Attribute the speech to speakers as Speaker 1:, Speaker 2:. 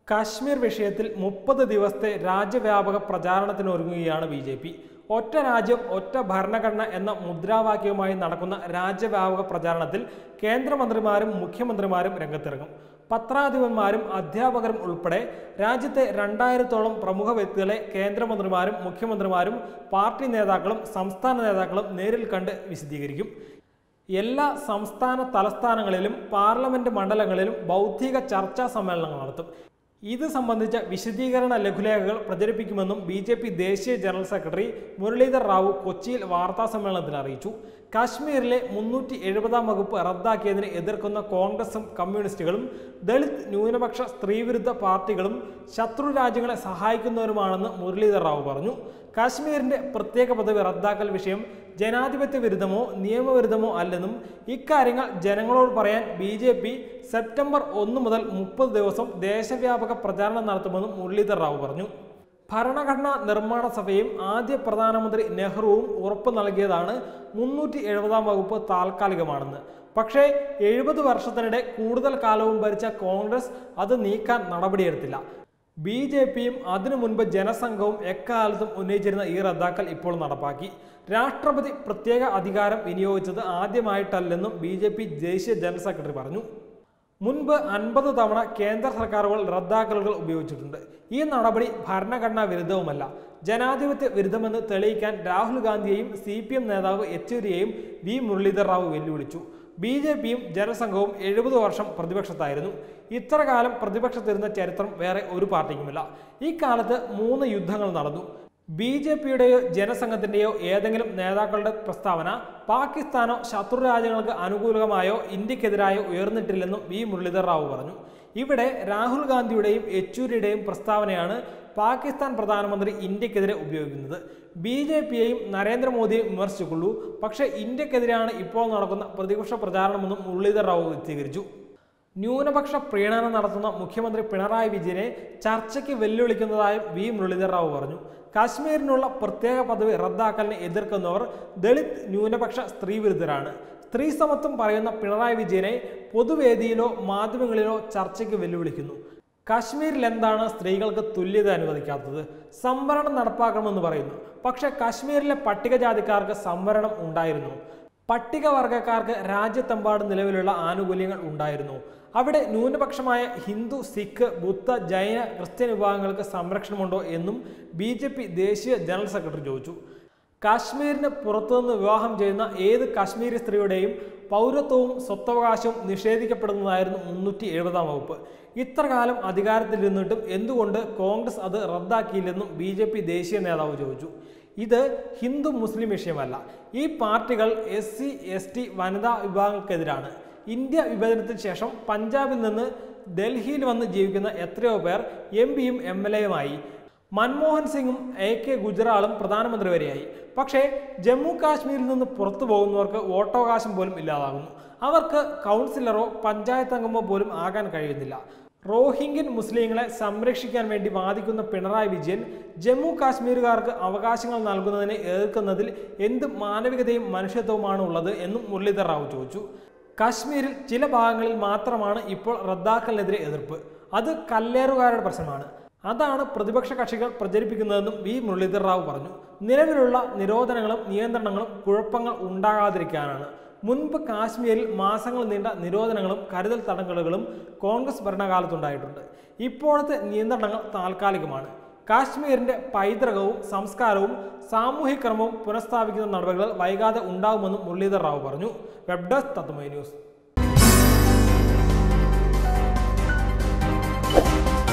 Speaker 1: കാശ്മീർ വിഷയത്തിൽ മുപ്പത് ദിവസത്തെ രാജ്യവ്യാപക പ്രചാരണത്തിനൊരുങ്ങുകയാണ് ബി ജെ പി ഒറ്റ രാജ്യം ഒറ്റ ഭരണഘടന എന്ന മുദ്രാവാക്യവുമായി നടക്കുന്ന രാജ്യവ്യാപക പ്രചാരണത്തിൽ കേന്ദ്രമന്ത്രിമാരും മുഖ്യമന്ത്രിമാരും രംഗത്തിറങ്ങും പത്രാധിപന്മാരും അധ്യാപകരും ഉൾപ്പെടെ രാജ്യത്തെ രണ്ടായിരത്തോളം പ്രമുഖ വ്യക്തികളെ കേന്ദ്രമന്ത്രിമാരും മുഖ്യമന്ത്രിമാരും പാർട്ടി നേതാക്കളും സംസ്ഥാന നേതാക്കളും നേരിൽ കണ്ട് വിശദീകരിക്കും എല്ലാ സംസ്ഥാന തലസ്ഥാനങ്ങളിലും പാർലമെന്റ് മണ്ഡലങ്ങളിലും ബൗദ്ധിക ചർച്ചാ സമ്മേളനങ്ങൾ നടത്തും ഇത് സംബന്ധിച്ച വിശദീകരണ ലഘുലേഖകൾ പ്രചരിപ്പിക്കുമെന്നും ബി ജെ പി ദേശീയ ജനറൽ സെക്രട്ടറി മുരളീധർ റാവു കൊച്ചിയിൽ വാർത്താ സമ്മേളനത്തിൽ അറിയിച്ചു കാശ്മീരിലെ മുന്നൂറ്റി എഴുപതാം വകുപ്പ് റദ്ദാക്കിയതിനെ എതിർക്കുന്ന കോൺഗ്രസും കമ്മ്യൂണിസ്റ്റുകളും ദളിത് ന്യൂനപക്ഷ സ്ത്രീവിരുദ്ധ പാർട്ടികളും ശത്രു രാജ്യങ്ങളെ സഹായിക്കുന്നവരുമാണെന്ന് മുരളീധർ റാവു പറഞ്ഞു കാശ്മീരിന്റെ പ്രത്യേക പദവി റദ്ദാക്കൽ വിഷയം ജനാധിപത്യ വിരുദ്ധമോ നിയമവിരുദ്ധമോ അല്ലെന്നും ഇക്കാര്യങ്ങൾ ജനങ്ങളോട് പറയാൻ ബി ജെ പി സെപ്റ്റംബർ ഒന്ന് മുതൽ മുപ്പത് ദിവസം ദേശവ്യാപക പ്രചാരണം നടത്തുമെന്നും മുരളീധർ റാവു പറഞ്ഞു ഭരണഘടനാ നിർമ്മാണ സഭയും ആദ്യ പ്രധാനമന്ത്രി നെഹ്റുവും ഉറപ്പു നൽകിയതാണ് മുന്നൂറ്റി എഴുപതാം വകുപ്പ് താൽക്കാലികമാണെന്ന് പക്ഷേ എഴുപത് വർഷത്തിനിടെ കൂടുതൽ കാലവും ഭരിച്ച കോൺഗ്രസ് അത് നീക്കാൻ നടപടിയെടുത്തില്ല ബി ജെ പിയും അതിനു മുൻപ് ജനസംഘവും എക്കാലത്തും ഉന്നയിച്ചിരുന്ന ഈ റദ്ദാക്കൽ ഇപ്പോൾ നടപ്പാക്കി രാഷ്ട്രപതി പ്രത്യേക അധികാരം വിനിയോഗിച്ചത് ആദ്യമായിട്ടല്ലെന്നും ബി ജെ പി ദേശീയ ജനറൽ സെക്രട്ടറി പറഞ്ഞു മുൻപ് അൻപത് തവണ കേന്ദ്ര സർക്കാരുകൾ റദ്ദാക്കലുകൾ ഉപയോഗിച്ചിട്ടുണ്ട് ഈ നടപടി ഭരണഘടനാ വിരുദ്ധവുമല്ല ജനാധിപത്യ വിരുദ്ധമെന്ന് തെളിയിക്കാൻ രാഹുൽ ഗാന്ധിയെയും സി പി എം നേതാവ് യെച്ചൂരിയെയും വി മുരളീധർ റാവു വെല്ലുവിളിച്ചു ബി ജെ പിയും ജനസംഘവും എഴുപത് വർഷം പ്രതിപക്ഷത്തായിരുന്നു ഇത്ര കാലം പ്രതിപക്ഷത്തിരുന്ന ചരിത്രം വേറെ ഒരു പാർട്ടിക്കുമില്ല ഈ കാലത്ത് മൂന്ന് യുദ്ധങ്ങൾ നടന്നു ബി ജെ പിയുടെയോ ജനസംഘത്തിന്റെയോ ഏതെങ്കിലും നേതാക്കളുടെ പ്രസ്താവന പാകിസ്ഥാനോ ശത്രു രാജ്യങ്ങൾക്ക് അനുകൂലമായോ ഇന്ത്യക്കെതിരായോ ഉയർന്നിട്ടില്ലെന്നും വി മുരളീധർ റാവു പറഞ്ഞു ഇവിടെ രാഹുൽ ഗാന്ധിയുടെയും യെച്ചൂരിയുടെയും പ്രസ്താവനയാണ് പാകിസ്ഥാൻ പ്രധാനമന്ത്രി ഇന്ത്യക്കെതിരെ ഉപയോഗിക്കുന്നത് ബി ജെ പിയെയും നരേന്ദ്രമോദിയെയും വിമർശിച്ചുകൊള്ളൂ പക്ഷേ ഇന്ത്യക്കെതിരെയാണ് ഇപ്പോൾ നടക്കുന്ന പ്രതിപക്ഷ പ്രചാരണമെന്നും മുരളീധർ റാവു വിശദീകരിച്ചു ന്യൂനപക്ഷ പ്രീണനം നടത്തുന്ന മുഖ്യമന്ത്രി പിണറായി വിജയനെ ചർച്ചയ്ക്ക് വെല്ലുവിളിക്കുന്നതായും വി മുരളീധർ റാവു പറഞ്ഞു കാശ്മീരിനുള്ള പ്രത്യേക പദവി റദ്ദാക്കലിനെ എതിർക്കുന്നവർ ദളിത് ന്യൂനപക്ഷ സ്ത്രീവിരുദ്ധരാണ് സ്ത്രീ സമത്വം പറയുന്ന പിണറായി വിജയനെ പൊതുവേദിയിലോ മാധ്യമങ്ങളിലോ ചർച്ചയ്ക്ക് വെല്ലുവിളിക്കുന്നു കാശ്മീരിൽ എന്താണ് സ്ത്രീകൾക്ക് തുല്യത അനുവദിക്കാത്തത് സംവരണം നടപ്പാക്കണമെന്ന് പറയുന്നു പക്ഷേ കാശ്മീരിലെ പട്ടികജാതിക്കാർക്ക് സംവരണം ഉണ്ടായിരുന്നു പട്ടികവർഗക്കാർക്ക് രാജ്യത്തെമ്പാടും നിലവിലുള്ള ആനുകൂല്യങ്ങൾ ഉണ്ടായിരുന്നു അവിടെ ന്യൂനപക്ഷമായ ഹിന്ദു സിഖ് ബുദ്ധ ജൈന ക്രിസ്ത്യൻ വിഭാഗങ്ങൾക്ക് സംരക്ഷണമുണ്ടോ എന്നും ബി ജെ പി ദേശീയ ജനറൽ സെക്രട്ടറി ചോദിച്ചു കാശ്മീരിന് പുറത്തുനിന്ന് വിവാഹം ചെയ്യുന്ന ഏത് കാശ്മീരി സ്ത്രീയുടെയും പൗരത്വവും സ്വത്തവകാശവും നിഷേധിക്കപ്പെടുന്നതായിരുന്നു മുന്നൂറ്റി എഴുപതാം വകുപ്പ് ഇത്ര കാലം അധികാരത്തിലിരുന്നിട്ടും എന്തുകൊണ്ട് കോൺഗ്രസ് അത് റദ്ദാക്കിയില്ലെന്നും ബി ജെ പി ദേശീയ നേതാവ് ചോദിച്ചു ഇത് ഹിന്ദു മുസ്ലിം വിഷയമല്ല ഈ പാർട്ടികൾ എസ് സി എസ് ടി വനിതാ വിഭാഗങ്ങൾക്കെതിരാണ് ഇന്ത്യ വിഭജനത്തിന് ശേഷം പഞ്ചാബിൽ നിന്ന് ഡൽഹിയിൽ വന്ന് ജീവിക്കുന്ന എത്രയോ പേർ എം പിയും എം എൽ എയുമായി മൻമോഹൻ സിംഗും എ കെ ഗുജറാളും പ്രധാനമന്ത്രി വരെയായി പക്ഷേ ജമ്മു കാശ്മീരിൽ നിന്ന് പുറത്തു പോകുന്നവർക്ക് വോട്ടവകാശം പോലും ഇല്ലാതാകുന്നു അവർക്ക് കൗൺസിലറോ പഞ്ചായത്ത് അംഗമോ പോലും ആകാൻ കഴിയുന്നില്ല റോഹിംഗ്യൻ മുസ്ലിങ്ങളെ സംരക്ഷിക്കാൻ വേണ്ടി വാദിക്കുന്ന പിണറായി വിജയൻ ജമ്മു കാശ്മീരുകാർക്ക് അവകാശങ്ങൾ നൽകുന്നതിനെ എതിർക്കുന്നതിൽ എന്ത് മാനവികതയും മനുഷ്യത്വവുമാണ് ഉള്ളത് എന്നും മുരളീധർ റാവു ചോദിച്ചു കാശ്മീരിൽ ചില ഭാഗങ്ങളിൽ മാത്രമാണ് ഇപ്പോൾ റദ്ദാക്കലിനെതിരെ എതിർപ്പ് അത് കല്ലേറുകാരുടെ പ്രശ്നമാണ് അതാണ് പ്രതിപക്ഷ കക്ഷികൾ പ്രചരിപ്പിക്കുന്നതെന്നും വി മുരളീധർ റാവു പറഞ്ഞു നിലവിലുള്ള നിരോധനങ്ങളും നിയന്ത്രണങ്ങളും കുഴപ്പങ്ങൾ ഉണ്ടാകാതിരിക്കാനാണ് മുൻപ് കാശ്മീരിൽ മാസങ്ങൾ നീണ്ട നിരോധനങ്ങളും കരുതൽ തടങ്കലുകളും കോൺഗ്രസ് ഭരണകാലത്തുണ്ടായിട്ടുണ്ട് ഇപ്പോഴത്തെ നിയന്ത്രണങ്ങൾ താൽക്കാലികമാണ് കാശ്മീരിന്റെ പൈതൃകവും സംസ്കാരവും സാമൂഹിക ക്രമവും പുനഃസ്ഥാപിക്കുന്ന നടപടികൾ വൈകാതെ ഉണ്ടാകുമെന്നും മുരളീധർ റാവു പറഞ്ഞു വെബ് ഡെസ്ക് തത്വമൈ ന്യൂസ്